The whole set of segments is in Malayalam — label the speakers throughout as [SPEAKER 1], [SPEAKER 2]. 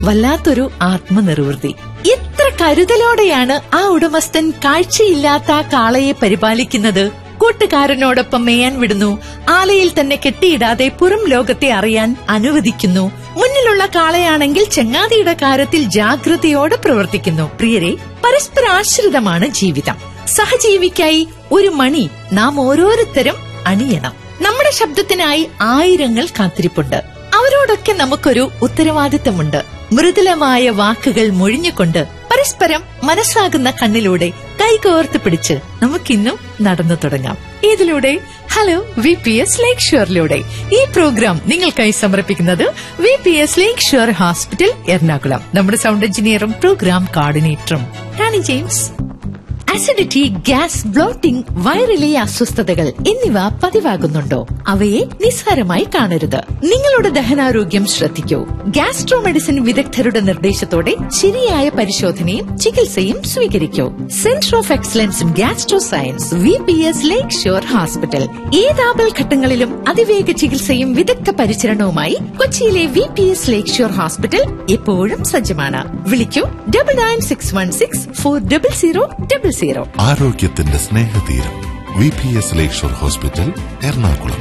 [SPEAKER 1] വല്ലാത്തൊരു ആത്മനിർവൃതി എത്ര കരുതലോടെയാണ് ആ ഉടമസ്ഥൻ കാഴ്ചയില്ലാത്ത ആ കാളയെ പരിപാലിക്കുന്നത് കൂട്ടുകാരനോടൊപ്പം മേയാൻ വിടുന്നു ആലയിൽ തന്നെ കെട്ടിയിടാതെ പുറം ലോകത്തെ അറിയാൻ അനുവദിക്കുന്നു മുന്നിലുള്ള കാളയാണെങ്കിൽ ചങ്ങാതിയുടെ കാര്യത്തിൽ ജാഗ്രതയോടെ പ്രവർത്തിക്കുന്നു പ്രിയരെ പരസ്പരാശ്രിതമാണ് ജീവിതം സഹജീവിക്കായി ഒരു മണി നാം ഓരോരുത്തരും അണിയണം നമ്മുടെ ശബ്ദത്തിനായി ആയിരങ്ങൾ കാത്തിരിപ്പുണ്ട് അവരോടൊക്കെ നമുക്കൊരു ഉത്തരവാദിത്തമുണ്ട് മൃദുലമായ വാക്കുകൾ മൊഴിഞ്ഞുകൊണ്ട് പരസ്പരം മനസ്സാകുന്ന കണ്ണിലൂടെ കൈകോർത്ത് പിടിച്ച് നമുക്കിന്നും നടന്നു തുടങ്ങാം ഇതിലൂടെ ഹലോ വി പി എസ് ലേക്ക് ഷുവറിലൂടെ ഈ പ്രോഗ്രാം നിങ്ങൾക്കായി സമർപ്പിക്കുന്നത് V P S Lakeshore hospital Ernakulam നമ്മുടെ സൗണ്ട് എഞ്ചിനീയറും പ്രോഗ്രാം കോർഡിനേറ്ററും Rani James acidity gas bloating വയറിലെ അസ്വസ്ഥതകൾ എന്നിവ പതിവാകുന്നുണ്ടോ അവയെ നിസ്സാരമായി കാണരുത് നിങ്ങളുടെ ദഹനാരോഗ്യം ശ്രദ്ധിക്കൂ ഗ്യാസ്ട്രോ മെഡിസിൻ വിദഗ്ധരുടെ നിർദ്ദേശത്തോടെ ശരിയായ പരിശോധനയും ചികിത്സയും സ്വീകരിക്കൂ centre of excellence in gastro science V P S Lakeshore hospital ഏത് ആപൽഘട്ടങ്ങളിലും അതിവേഗ ചികിത്സയും വിദഗ്ധ പരിചരണവുമായി കൊച്ചിയിലെ V P S Lakeshore hospital എപ്പോഴും സജ്ജമാണ് വിളിക്കൂ double nine six one six four double zero double zero
[SPEAKER 2] ആരോഗ്യത്തിന്റെ സ്നേഹതീരം V P S Lakeshore hospital Ernakulam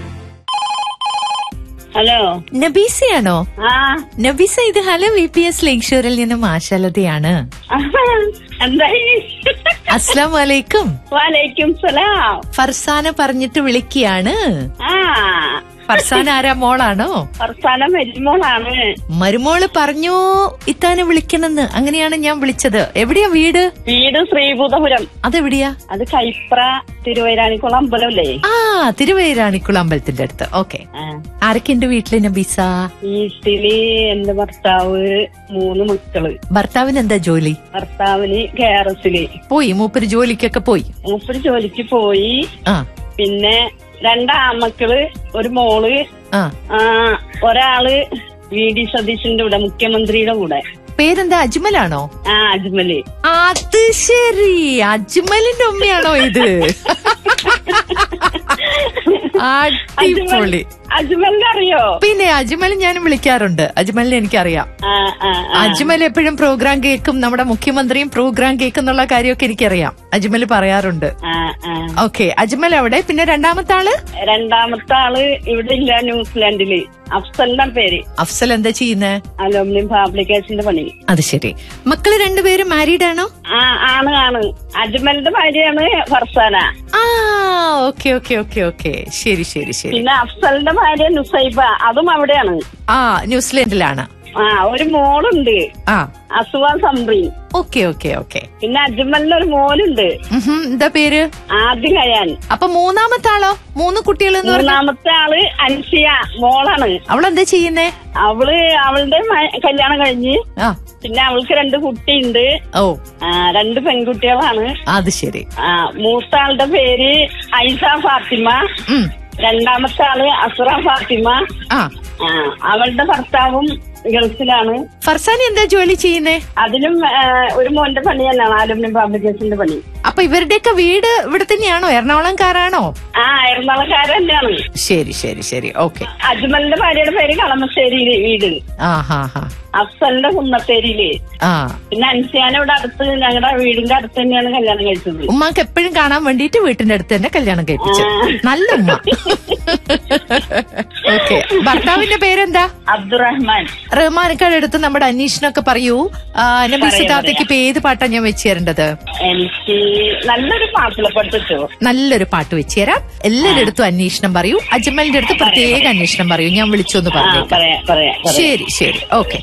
[SPEAKER 3] hello
[SPEAKER 1] നബീസയാണോ
[SPEAKER 3] ആ
[SPEAKER 1] നബീസ ഇത് ഹലോ വി പി എസ് ലേക്ഷോറിൽ നിന്നും ആശാലതയാണ്
[SPEAKER 3] എന്തായി
[SPEAKER 1] അസ്ലാം വലൈക്കും
[SPEAKER 3] വാലൈക്കും സലാം
[SPEAKER 1] ഫർസാന പറഞ്ഞിട്ട് വിളിക്കുകയാണ്
[SPEAKER 3] ആ
[SPEAKER 1] ഫർസാന ആരാ മോളാണോ
[SPEAKER 3] ഫർസാന മരുമോളാണ്
[SPEAKER 1] മരുമോള് പറഞ്ഞു ഇത്താനെ വിളിക്കണമെന്ന് അങ്ങനെയാണ് ഞാൻ വിളിച്ചത് എവിടെയാ വീട്
[SPEAKER 3] വീട് ശ്രീഭൂതപുരം
[SPEAKER 1] അതെവിടെയാ
[SPEAKER 3] അത് കൈപ്ര തിരുവൈരാണിക്കുളം അമ്പലമല്ലേ
[SPEAKER 1] ആ തിരുവൈരാണിക്കുളം അമ്പലത്തിന്റെ അടുത്ത് ഓക്കെ
[SPEAKER 3] ആ.
[SPEAKER 1] ആരൊക്കെയുണ്ട് വീട്ടില് നബീസ
[SPEAKER 3] വീട്ടില് എന്റെ ഭർത്താവ് മൂന്ന് മക്കള്
[SPEAKER 1] ഭർത്താവിന് എന്താ ജോലി
[SPEAKER 3] ഭർത്താവിന് കേരസില്
[SPEAKER 1] പോയി മൂപ്പര് ജോലിക്കൊക്കെ പോയി
[SPEAKER 3] മൂപ്പര് ജോലിക്ക് പോയി
[SPEAKER 1] ആ
[SPEAKER 3] പിന്നെ രണ്ട് ആമക്കള് ഒരു മോള്
[SPEAKER 1] ആ
[SPEAKER 3] ആ ഒരാള് വി ഡി സതീശന്റെ കൂടെ മുഖ്യമന്ത്രിയുടെ കൂടെ
[SPEAKER 1] പേരെന്താ അജ്മലാണോ
[SPEAKER 3] ആ അജ്മല്
[SPEAKER 1] അത് ശരി അജ്മലിന്റെ ഉമ്മയാണോ ഇത് അടിപൊളി
[SPEAKER 3] അജ്മലിനെ അറിയോ
[SPEAKER 1] പിന്നെ അജ്മൽ ഞാൻ വിളിക്കാറുണ്ട് അജ്മലിനെ എനിക്കറിയാം
[SPEAKER 3] ആ ആ ആ.
[SPEAKER 1] അജ്മൽ എപ്പോഴും പ്രോഗ്രാം കേൾക്കും നമ്മുടെ മുഖ്യമന്ത്രിയും പ്രോഗ്രാം കേൾക്കും എന്നുള്ള കാര്യമൊക്കെ എനിക്കറിയാം അജ്മൽ പറയാറുണ്ട്
[SPEAKER 3] ആ ആ
[SPEAKER 1] ഓക്കെ അജ്മൽ അവിടെ പിന്നെ രണ്ടാമത്തെ ആള്
[SPEAKER 3] രണ്ടാമത്തെ ആള് ഇവിടെ ഇല്ല ന്യൂസിലാൻഡില് അഫ്സലിന്റെ പേര്
[SPEAKER 1] അഫ്സൽ എന്താ ചെയ്യുന്നേ
[SPEAKER 3] അലുമിനിയം ഫാബ്രിക്കേഷന്റെ പണി
[SPEAKER 1] അത് ശരി മക്കള് രണ്ടുപേരും മാരീഡ് ആണോ
[SPEAKER 3] ആ ആണ് ആണ് അജ്മലിന്റെ ഭാര്യയാണ് ഫർസാന
[SPEAKER 1] ആ ഓക്കെ ഓക്കെ ഓക്കെ ഓക്കെ ശരി ശരി ശരി
[SPEAKER 3] പിന്നെ അഫ്സലിന്റെ ഭാര്യ നുസൈബ അതും അവിടെയാണ്
[SPEAKER 1] ആ ന്യൂസിലൻഡിലാണ്
[SPEAKER 3] ആ ഒരു മോളുണ്ട്
[SPEAKER 1] ആ
[SPEAKER 3] അസുവ സംബ്രീൻ
[SPEAKER 1] ഓക്കെ ഓക്കെ ഓക്കെ
[SPEAKER 3] പിന്നെ അജ്മലിന് ഒരു മോനുണ്ട്
[SPEAKER 1] ഉഹും, എന്താ പേര്
[SPEAKER 3] ആദ്യം കഴിയാൻ
[SPEAKER 1] അപ്പൊ മൂന്നാമത്തെ ആളോ മൂന്ന് കുട്ടികൾ എന്ന് പറഞ്ഞ
[SPEAKER 3] മൂന്നാമത്തെ ആള് അൻസിയ മോളാണ്
[SPEAKER 1] അവളെന്താ ചെയ്യുന്നേ
[SPEAKER 3] അവള് അവളുടെ മ- കല്യാണം കഴിഞ്ഞ്
[SPEAKER 1] ആ
[SPEAKER 3] പിന്നെ അവൾക്ക് രണ്ട് കുട്ടിയുണ്ട്
[SPEAKER 1] ഓ
[SPEAKER 3] ആ, രണ്ട് പെൺകുട്ടികളാണ്
[SPEAKER 1] അത് ശരി
[SPEAKER 3] ആ, മൂത്ത ആളുടെ പേര് ഐസ ഫാത്തിമ
[SPEAKER 1] ഉം,
[SPEAKER 3] രണ്ടാമത്തെ ആള് അസുറ ഫാത്തിമ
[SPEAKER 1] ആ
[SPEAKER 3] ആ, അവളുടെ ഭർത്താവും ഗൾഫിലാണ്
[SPEAKER 1] ഫർസാനി എന്താ ജോലി ചെയ്യുന്നേ
[SPEAKER 3] അതിലും ആ, ഒരു മോന്റെ പണി തന്നെയാണ് ആലുമിനിയം ഫാബ്രിക്കേഷന്റെ പണി
[SPEAKER 1] അപ്പൊ ഇവരുടെയൊക്കെ വീട് ഇവിടെ തന്നെയാണോ എറണാകുളംകാരാണോ
[SPEAKER 3] ആ എറണാകുളക്കാരൻ തന്നെയാണ്
[SPEAKER 1] ശരി ശരി ശരി ഓക്കെ
[SPEAKER 3] അജ്മലിന്റെ ഭാര്യയുടെ പേര് കളമശ്ശേരിയില് വീട്
[SPEAKER 1] ആ ഹാ ഹാ
[SPEAKER 3] അഫ്സലിന്റെ കുന്നത്തേരിയില്
[SPEAKER 1] ആ
[SPEAKER 3] പിന്നെ അൻസിയാന ഇവിടെ അടുത്ത് ഞങ്ങളുടെ വീടിന്റെ അടുത്ത് തന്നെയാണ് കല്യാണം കഴിച്ചത്
[SPEAKER 1] ഉമ്മാക്ക് എപ്പോഴും കാണാൻ വേണ്ടിട്ട് വീട്ടിന്റെ അടുത്ത് തന്നെ കല്യാണം കഴിപ്പിച്ചു നല്ല ഉമ്മ ഓക്കെ ഭർത്താവിന്റെ പേരെന്താ
[SPEAKER 3] അബ്ദുറഹ്മാൻ
[SPEAKER 1] റഹ്മാനക്കാട് അടുത്ത് നമ്മുടെ അന്വേഷണമൊക്കെ പറയൂ ആ, നബി
[SPEAKER 3] പറയാം,
[SPEAKER 1] സിദ്ധാർത്ഥയ്ക്ക് ഇപ്പൊ ഏത് പാട്ടാ ഞാൻ വെച്ച് തരേണ്ടത്
[SPEAKER 3] എനിക്ക് നല്ലൊരു മാപ്പിള പഠിപ്പിച്ചു
[SPEAKER 1] നല്ലൊരു പാട്ട് വെച്ച് തരാം എല്ലാവരുടെ അടുത്തും അന്വേഷണം പറയൂ അജ്മലിന്റെ അടുത്ത് പ്രത്യേക അന്വേഷണം പറയൂ ഞാൻ വിളിച്ചു എന്ന്
[SPEAKER 3] ആ
[SPEAKER 1] പറഞ്ഞേക്കാം
[SPEAKER 3] പറയാം പറയാം പറയാം
[SPEAKER 1] ശരി ശരി ഓക്കെ